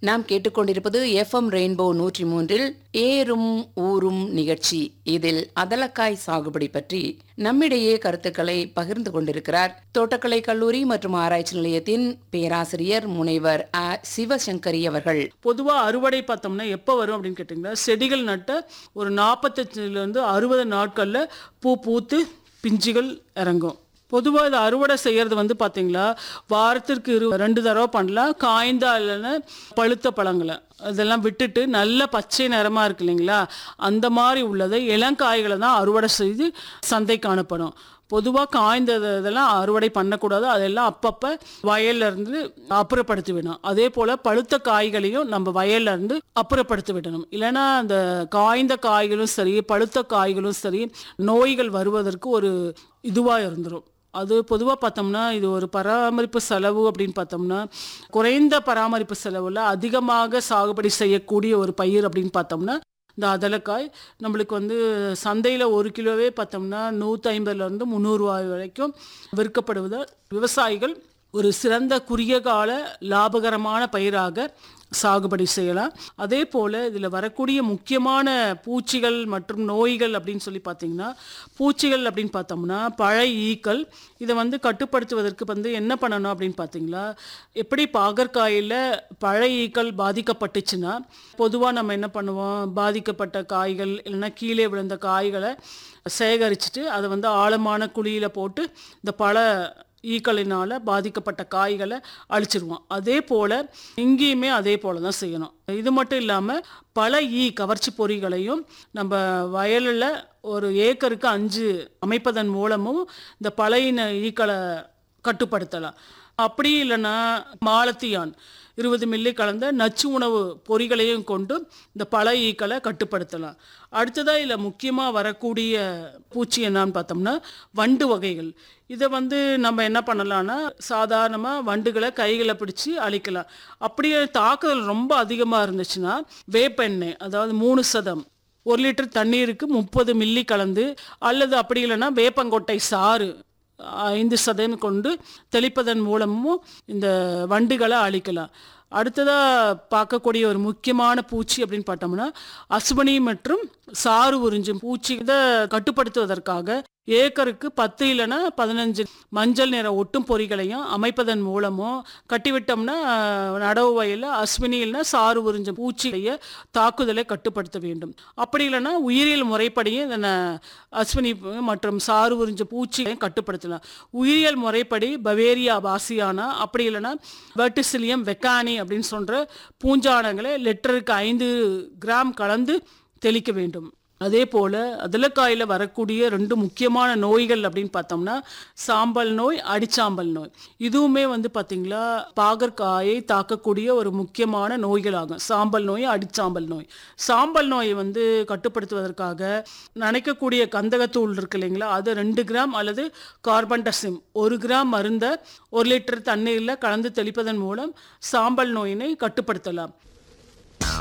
நாம் கேட்டுக்கொண்டிருப்பது FM rainbow நூற்றி மூன்றில் ஏறும் ஊரும் நிகழ்ச்சி இதில் அதலக்காய் சாகுபடி பற்றி நம்மிடையே கருத்துக்களை பகிர்ந்து கொண்டிருக்கிறார் தோட்டக்கலை கல்லூரி மற்றும் ஆராய்ச்சி நிலையத்தின் பேராசிரியர் முனைவர் அ சிவசங்கரி அவர்கள் பொதுவா அறுவடை பார்த்தோம்னா எப்போ வரும் அப்படின்னு கேட்டிங்கன்னா செடிகள் நட்ட ஒரு நாற்பத்தஞ்சிலேருந்து அறுபது நாட்களில் பூ பூத்து பிஞ்சுகள் இறங்கும் பொதுவாக இது அறுவடை செய்யறது வந்து பார்த்தீங்களா வாரத்திற்கு இரு ரெண்டு தடவை பண்ணலாம் காய்ந்த இல்லைன்னா பழுத்த பழங்களை இதெல்லாம் விட்டுட்டு நல்ல பச்சை நிறமாக இருக்கு இல்லைங்களா அந்த மாதிரி உள்ளதை இளங்காய்களை தான் அறுவடை செய்து சந்தைக்கு அனுப்பணும் பொதுவாக காய்ந்தது இதெல்லாம் அறுவடை பண்ணக்கூடாது அதெல்லாம் அப்பப்போ வயல்ல இருந்து அப்புறப்படுத்தி விடணும் அதே போல் பழுத்த காய்களையும் நம்ம வயல்ல இருந்து அப்புறப்படுத்தி விடணும் இல்லைன்னா அந்த காய்ந்த காய்களும் சரி பழுத்த காய்களும் சரி நோய்கள் வருவதற்கு ஒரு இதுவாக இருந்துரும் அது பொதுவாக பார்த்தோம்னா இது ஒரு பராமரிப்பு செலவு அப்படின்னு பார்த்தோம்னா குறைந்த பராமரிப்பு செலவில் அதிகமாக சாகுபடி செய்யக்கூடிய ஒரு பயிர் அப்படின்னு பார்த்தோம்னா இந்த அதலக்காய் நம்மளுக்கு வந்து சந்தையில் ஒரு கிலோவே பார்த்தோம்னா நூற்றி ஐம்பதுலேருந்து முந்நூறுரூவாய் வரைக்கும் விற்கப்படுவதால் விவசாயிகள் ஒரு சிறந்த குறுகிய கால லாபகரமான பயிராக சாகுபடி செய்யலாம் அதே போல் இதில் வரக்கூடிய முக்கியமான பூச்சிகள் மற்றும் நோய்கள் அப்படின்னு சொல்லி பார்த்தீங்கன்னா பூச்சிகள் அப்படின்னு பார்த்தோம்னா பழ ஈக்கள் இதை வந்து கட்டுப்படுத்துவதற்கு வந்து என்ன பண்ணணும் அப்படின்னு பார்த்தீங்களா எப்படி பாகற்காயில் பழ ஈக்கள் பாதிக்கப்பட்டுச்சுன்னா பொதுவாக நம்ம என்ன பண்ணுவோம் பாதிக்கப்பட்ட காய்கள் இல்லைன்னா கீழே விழுந்த காய்களை சேகரிச்சுட்டு அதை வந்து ஆழமான குழியில் போட்டு இந்த பழ ஈக்களினால் பாதிக்கப்பட்ட காய்களை அழிச்சிருவோம் அதே போல் இங்கேயுமே அதே போல் தான் செய்யணும் இது மட்டும் இல்லாமல் பல ஈ கவர்ச்சி பொறிகளையும் நம்ம வயலில் ஒரு ஏக்கருக்கு அஞ்சு அமைப்பதன் மூலமும் இந்த பழையின ஈக்களை கட்டுப்படுத்தலாம் அப்படி இல்லைன்னா மாலத்தியான் இருபது மில்லி கலந்த நச்சு உணவு பொறிகளையும் கொண்டு இந்த பல ஈக்களை கட்டுப்படுத்தலாம் அடுத்ததாக இதில் முக்கியமாக வரக்கூடிய பூச்சி என்னன்னு பார்த்தோம்னா வண்டு வகைகள் இதை வந்து நம்ம என்ன பண்ணலாம்னா சாதாரணமாக வண்டுகளை கைகளை பிடிச்சி அழிக்கலாம் அப்படியே தாக்குதல் ரொம்ப அதிகமாக இருந்துச்சுன்னா வேப்பெண்ணெய் அதாவது மூணு சதம் ஒரு லிட்டர் தண்ணீருக்கு முப்பது மில்லி கலந்து அல்லது அப்படி இல்லைன்னா வேப்பங்கொட்டை சாறு ஐந்து சதவீதம் கொண்டு தெளிப்பதன் மூலமும் இந்த வண்டுகளை அழிக்கலாம் அடுத்ததாக பார்க்கக்கூடிய ஒரு முக்கியமான பூச்சி அப்படின்னு பார்த்தோம்னா அசுவனி மற்றும் சாறு உறிஞ்சும் பூச்சி இதை கட்டுப்படுத்துவதற்காக ஏக்கருக்கு பத்து இல்லைன்னா பதினஞ்சு மஞ்சள் நிற ஒட்டும் பொறிகளையும் அமைப்பதன் மூலமும் கட்டிவிட்டோம்னா நடவு வயலில் அஸ்வினி இல்லைன்னா சாறு உறிஞ்சும் பூச்சிய தாக்குதலை கட்டுப்படுத்த வேண்டும் அப்படி இல்லைன்னா உயிரியல் முறைப்படியும் இதனை அஸ்வினி மற்றும் சாறு உறிஞ்ச பூச்சிகளையும் கட்டுப்படுத்தலாம் உயிரியல் முறைப்படி பவேரியா பாசியானா அப்படி இல்லைன்னா வெர்டிசிலியம் வெக்கானி அப்படின்னு சொல்கிற பூஞ்சானங்களை லிட்டருக்கு ஐந்து கிராம் கலந்து தெளிக்க வேண்டும் அதே போல் அதிலக்காயில் வரக்கூடிய ரெண்டு முக்கியமான நோய்கள் அப்படின்னு பார்த்தோம்னா சாம்பல் நோய் அடிச்சாம்பல் நோய் இதுவுமே வந்து பார்த்திங்களா பாகற்காயை தாக்கக்கூடிய ஒரு முக்கியமான நோய்கள் ஆகும் சாம்பல் நோய் அடிச்சாம்பல் நோய் சாம்பல் நோயை வந்து கட்டுப்படுத்துவதற்காக நனைக்கக்கூடிய கந்தகத்தூள் இருக்கு இல்லைங்களா அது ரெண்டு கிராம் அல்லது கார்பன் டசிம் ஒரு கிராம் மருந்தை ஒரு லிட்டர் தண்ணீரில் கலந்து தெளிப்பதன் மூலம் சாம்பல் நோயினை கட்டுப்படுத்தலாம்